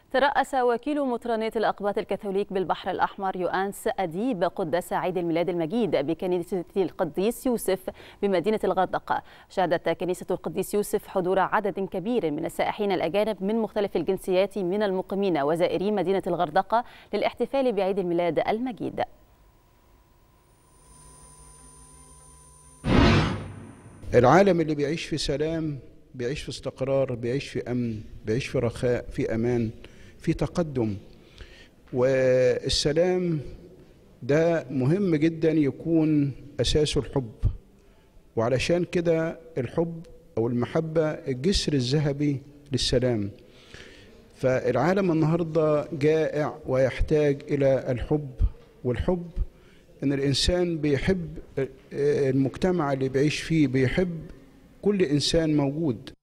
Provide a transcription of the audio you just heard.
ترأس وكيل مطرانية الأقباط الكاثوليك بالبحر الأحمر يؤانس أديب قداس عيد الميلاد المجيد بكنيسة القديس يوسف بمدينة الغردقة شهدت كنيسة القديس يوسف حضور عدد كبير من السائحين الأجانب من مختلف الجنسيات من المقيمين وزائري مدينة الغردقة للاحتفال بعيد الميلاد المجيد العالم اللي بيعيش في سلام بيعيش في استقرار بيعيش في امن بيعيش في رخاء في امان في تقدم والسلام ده مهم جدا يكون اساسه الحب وعلشان كده الحب او المحبه الجسر الذهبي للسلام فالعالم النهارده جائع ويحتاج الى الحب والحب ان الانسان بيحب المجتمع اللي بيعيش فيه بيحب كل انسان موجود